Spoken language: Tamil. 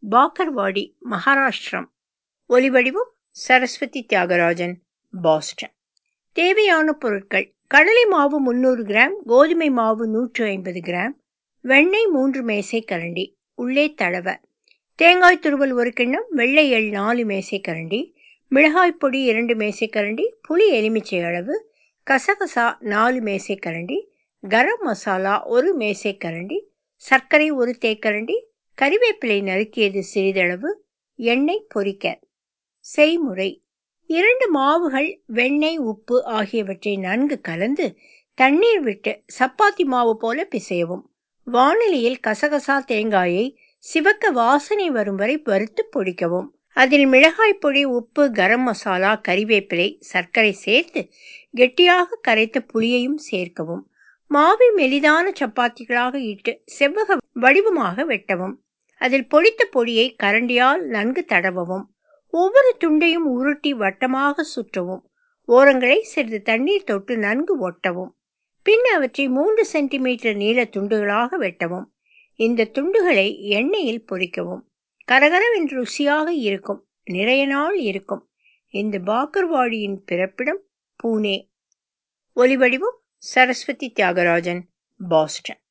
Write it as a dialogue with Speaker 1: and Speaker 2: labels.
Speaker 1: பாக்கர்வாடி மகாராஷ்டிரம் ஒலிவடிவம் சரஸ்வதி தியாகராஜன் பாஸ்டன் தேவையான பொருட்கள் கடலை மாவு முன்னூறு கிராம் கோதுமை மாவு நூற்று ஐம்பது கிராம் வெண்ணெய் மூன்று மேசை கரண்டி உள்ளே தடவ தேங்காய் துருவல் ஒரு கிண்ணம் வெள்ளை எள் நாலு மேசை கரண்டி மிளகாய் பொடி இரண்டு மேசை கரண்டி புளி எலுமிச்சை அளவு கசகசா நாலு மேசை கரண்டி கரம் மசாலா ஒரு மேசை கரண்டி சர்க்கரை ஒரு தேக்கரண்டி கறிவேப்பிலை நறுக்கியது சிறிதளவு எண்ணெய் பொரிக்க செய்முறை இரண்டு மாவுகள் வெண்ணெய் உப்பு ஆகியவற்றை நன்கு கலந்து தண்ணீர் விட்டு சப்பாத்தி மாவு போல பிசையவும் வானிலையில் கசகசா தேங்காயை சிவக்க வாசனை வரும் வரை வறுத்து பொடிக்கவும் அதில் மிளகாய் பொடி உப்பு கரம் மசாலா கறிவேப்பிலை சர்க்கரை சேர்த்து கெட்டியாக கரைத்த புளியையும் சேர்க்கவும் மாவை மெலிதான சப்பாத்திகளாக இட்டு செவ்வக வடிவமாக வெட்டவும் அதில் பொடித்த பொடியை கரண்டியால் நன்கு தடவவும் ஒவ்வொரு துண்டையும் உருட்டி வட்டமாக சுற்றவும் ஓரங்களை சிறிது தண்ணீர் தொட்டு நன்கு ஒட்டவும் பின் அவற்றை மூன்று சென்டிமீட்டர் நீள துண்டுகளாக வெட்டவும் இந்த துண்டுகளை எண்ணெயில் பொரிக்கவும் கரகரவென்று ருசியாக இருக்கும் நிறைய நாள் இருக்கும் இந்த பாக்கர்வாடியின் பிறப்பிடம் பூனே ஒலிவடிவம் சரஸ்வதி தியாகராஜன் பாஸ்டன்